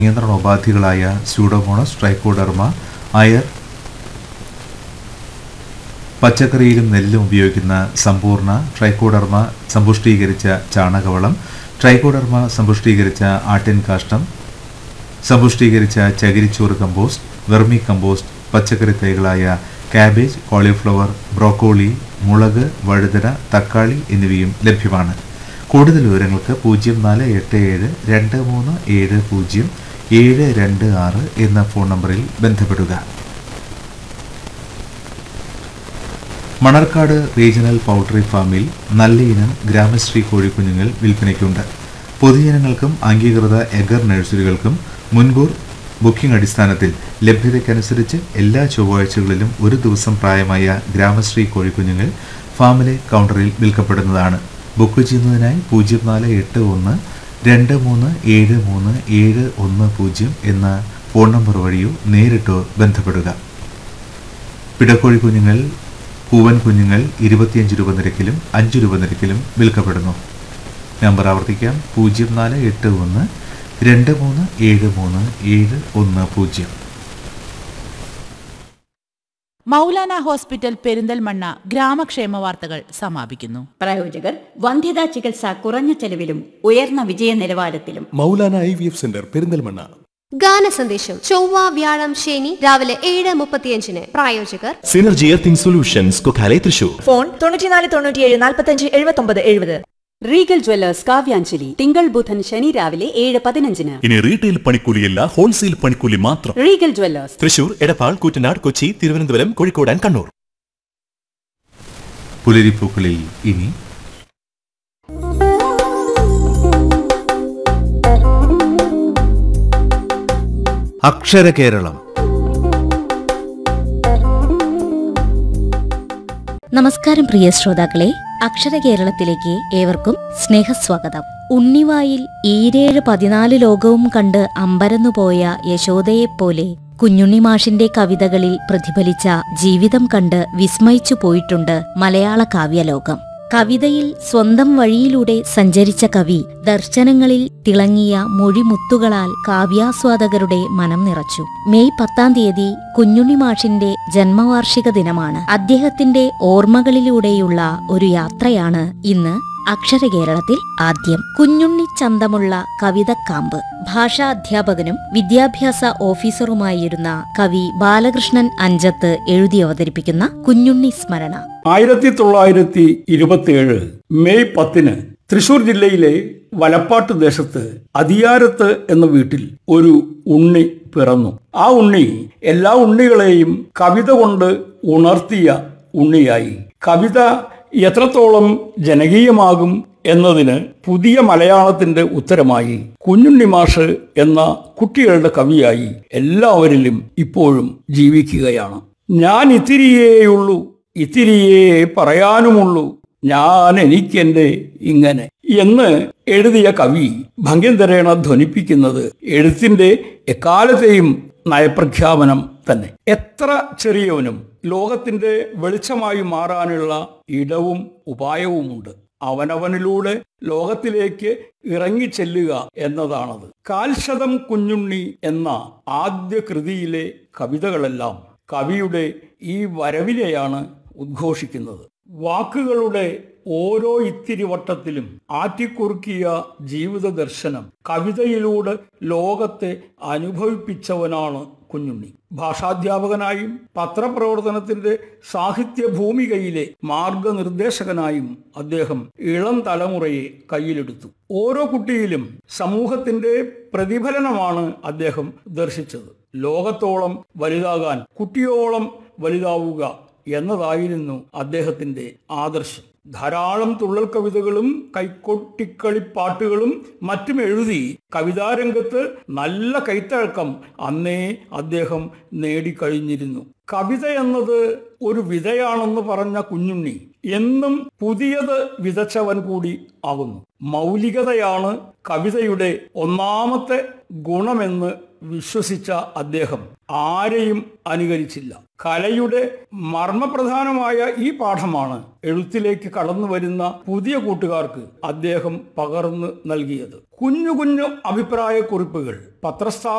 നിയന്ത്രണോപാധികളായ Pseudomonas trichoderma അയർ പച്ചക്കറിയിലും നെല്ലിലും ഉപയോഗിക്കുന്ന സമ്പൂർണ്ണ trichoderma സമ്പുഷ്ടീകരിച്ച ചാണകവളം trichoderma സമ്പുഷ്ടീകരിച്ച ആട്ടിൻ കാഷ്ടം സമ്പുഷ്ടീകരിച്ച ചകിരിച്ചോറ് കമ്പോസ്റ്റ് വെർമി കമ്പോസ്റ്റ് പച്ചക്കറി തൈകളായ കാബേജ് കോളിഫ്ലവർ ബ്രോക്കോളി മുളക് വഴുതന തക്കാളി എന്നിവയും ലഭ്യമാണ് കൂടുതൽ വിവരങ്ങൾക്ക് പൂജ്യം നാല് എട്ട് ഏഴ് രണ്ട് മൂന്ന് ഏഴ് പൂജ്യം ഏഴ് രണ്ട് ആറ് എന്ന ഫോൺ നമ്പറിൽ ബന്ധപ്പെടുക മണർക്കാട് റീജിയണൽ പൗൾട്രി ഫാമിൽ നല്ല ഇനം ഗ്രാമശ്രീ കോഴിക്കുഞ്ഞുങ്ങൾ വിൽപ്പനയ്ക്കുണ്ട് പൊതുജനങ്ങൾക്കും അംഗീകൃത എഗർ നഴ്സറികൾക്കും മുൻകൂർ ബുക്കിംഗ് അടിസ്ഥാനത്തിൽ ലഭ്യതയ്ക്കനുസരിച്ച് എല്ലാ ചൊവ്വാഴ്ചകളിലും ഒരു ദിവസം പ്രായമായ ഗ്രാമശ്രീ കോഴിക്കുഞ്ഞുങ്ങൾ ഫാമിലെ കൗണ്ടറിൽ വിൽക്കപ്പെടുന്നതാണ് ബുക്ക് ചെയ്യുന്നതിനായി പൂജ്യം നാല് എട്ട് ഒന്ന് രണ്ട് മൂന്ന് ഏഴ് മൂന്ന് ഏഴ് ഒന്ന് പൂജ്യം എന്ന ഫോൺ നമ്പർ വഴിയോ നേരിട്ടോ ബന്ധപ്പെടുക പിടക്കോഴി കുഞ്ഞുങ്ങൾ പൂവൻ കുഞ്ഞുങ്ങൾ ഇരുപത്തിയഞ്ച് രൂപ നിരക്കിലും അഞ്ച് രൂപ നിരക്കിലും വിൽക്കപ്പെടുന്നു നമ്പർ ആവർത്തിക്കാം പൂജ്യം നാല് എട്ട് ഒന്ന് രണ്ട് മൂന്ന് ഏഴ് മൂന്ന് ഏഴ് ഒന്ന് പൂജ്യം മൗലാന ഹോസ്പിറ്റൽ പെരിന്തൽമണ്ണ ഗ്രാമക്ഷേമ വാർത്തകൾ സമാപിക്കുന്നു പ്രായോജകർ വന്ധ്യതാ ചികിത്സ കുറഞ്ഞ ചെലവിലും ഉയർന്ന വിജയ നിലവാരത്തിലും Moulana I V F centre Perinthalmanna ഗാന സന്ദേശം ചൊവ്വ വ്യാഴം ശനി രാവിലെ ഏഴ് മുപ്പത്തിയഞ്ചിന് പ്രായോജകർ synergy earthing solutions Kokkale Thrissur phone തൊണ്ണൂറ്റിനാല് തൊണ്ണൂറ്റിയേഴ് നാൽപ്പത്തഞ്ച് എഴുപത്തൊമ്പത് എഴുപത് റീഗൽ ജ്വല്ലേഴ്സ് കാവ്യാഞ്ജലി തിങ്കൾ ബുധൻ ശനി രാവിലെ ഏഴ് പതിനഞ്ചിന് ഇനി റീറ്റെയിൽ പണിക്കൂലിയല്ല ഹോൾസെയിൽ പണിക്കൂലി മാത്രം Regal jewellers Thrissur Edappal Koottanad Kochi Thiruvananthapuram Kozhikode and Kannur പുലരിപ്പൂക്കളിൽ ഇനി അക്ഷരകേരളം നമസ്കാരം പ്രിയ ശ്രോതാക്കളെ അക്ഷര കേരളത്തിലേക്ക് ഏവർക്കും സ്നേഹസ്വാഗതം ഉണ്ണിവായിൽ ഈരേഴ് പതിനാല് ലോകവും കണ്ട് അമ്പരന്നുപോയ യശോദയെപ്പോലെ കുഞ്ഞുണ്ണിമാഷിന്റെ കവിതകളിൽ പ്രതിഫലിച്ച ജീവിതം കണ്ട് വിസ്മയിച്ചു പോയിട്ടുണ്ട് മലയാള കാവ്യലോകം കവിതയിൽ സ്വന്തം വഴിയിലൂടെ സഞ്ചരിച്ച കവി ദർശനങ്ങളിൽ തിളങ്ങിയ മൊഴിമുത്തുകളാൽ കാവ്യാസ്വാദകരുടെ മനം നിറച്ചു മെയ് പത്താം തീയതി കുഞ്ഞുണ്ണി മാഷിന്റെ ജന്മവാർഷിക ദിനമാണ് അദ്ദേഹത്തിന്റെ ഓർമ്മകളിലൂടെയുള്ള ഒരു യാത്രയാണ് ഇന്ന് അക്ഷര കേരളത്തിൽ ആദ്യം കുഞ്ഞുണ്ണി ചന്തമുള്ള കവിതക്കാമ്പ് ഭാഷാ അധ്യാപകനും വിദ്യാഭ്യാസ ഓഫീസറുമായിരുന്ന കവി ബാലകൃഷ്ണൻ അഞ്ചത്ത് എഴുതി അവതരിപ്പിക്കുന്ന കുഞ്ഞുണ്ണി സ്മരണ ആയിരത്തി തൊള്ളായിരത്തി ഇരുപത്തിയേഴ് മെയ് പത്തിന് തൃശൂർ ജില്ലയിലെ വലപ്പാട്ട് ദേശത്ത് അതിയാരത്ത് എന്ന വീട്ടിൽ ഒരു ഉണ്ണി പിറന്നു ആ ഉണ്ണി എല്ലാ ഉണ്ണികളെയും കവിത കൊണ്ട് ഉണർത്തിയ ഉണ്ണിയായി കവിത എത്രത്തോളം ജനകീയമാകും എന്നതിന് പുതിയ മലയാളത്തിന്റെ ഉത്തരമായി കുഞ്ഞുണ്ണി മാഷ് എന്ന കുട്ടികളുടെ കവിയായി എല്ലാവരിലും ഇപ്പോഴും ജീവിക്കുകയാണ് ഞാൻ ഇത്തിരിയേയുള്ളൂ ഇത്തിരിയേ പറയാനുമുള്ളൂ ഞാൻ എനിക്കെന്റെ ഇങ്ങനെ എന്ന് എഴുതിയ കവി ഭംഗ്യന്തരേണ ധ്വനിപ്പിക്കുന്നത് എഴുത്തിന്റെ എക്കാലത്തെയും നയപ്രഖ്യാപനം തന്നെ എത്ര ചെറിയവനും ലോകത്തിന്റെ വെളിച്ചമായി മാറാനുള്ള ഇടവും ഉപായവുമുണ്ട് അവനവനിലൂടെ ലോകത്തിലേക്ക് ഇറങ്ങിച്ചെല്ലുക എന്നതാണത് കാൽശതം കുഞ്ഞുണ്ണി എന്ന ആദ്യ കൃതിയിലെ കവിതകളെല്ലാം കവിയുടെ ഈ വരവിനെയാണ് ഉദ്ഘോഷിക്കുന്നത് വാക്കുകളുടെ ഓരോ ഇത്തിരി വട്ടത്തിലും ആറ്റിക്കുറുക്കിയ ജീവിത ദർശനം കവിതയിലൂടെ ലോകത്തെ അനുഭവിപ്പിച്ചവനാണ് കുഞ്ഞുണ്ണി ഭാഷാധ്യാപകനായും പത്രപ്രവർത്തനത്തിന്റെ സാഹിത്യ ഭൂമികയിലെ മാർഗനിർദ്ദേശകനായും അദ്ദേഹം ഇളം തലമുറയെ കയ്യിലെടുത്തു ഓരോ കുട്ടിയിലും സമൂഹത്തിന്റെ പ്രതിഫലനമാണ് അദ്ദേഹം ദർശിച്ചത് ലോകത്തോളം വലുതാകാൻ കുട്ടിയോളം വലുതാവുക എന്നതായിരുന്നു അദ്ദേഹത്തിന്റെ ആദർശം ധാരാളം തുള്ളൽ കവിതകളും കൈക്കൊട്ടിക്കളിപ്പാട്ടുകളും മറ്റും എഴുതി കവിതാരംഗത്ത് നല്ല കൈത്തഴക്കം അന്നേ അദ്ദേഹം നേടിക്കഴിഞ്ഞിരുന്നു കവിത എന്നത് ഒരു വിതയാണെന്ന് പറഞ്ഞ കുഞ്ഞുണ്ണി എന്നും പുതിയത് വിതച്ചവൻ കൂടി ആകുന്നു മൗലികതയാണ് കവിതയുടെ ഒന്നാമത്തെ ഗുണമെന്ന് വിശ്വസിച്ച അദ്ദേഹം ആരെയും അനുകരിച്ചില്ല കലയുടെ മർമ്മപ്രധാനമായ ഈ പാഠമാണ് എഴുത്തിലേക്ക് കടന്നു വരുന്ന പുതിയ കൂട്ടുകാർക്ക് അദ്ദേഹം പകർന്നു നൽകിയത് കുഞ്ഞു കുഞ്ഞു അഭിപ്രായ കുറിപ്പുകൾ പത്രസ്ഥാപ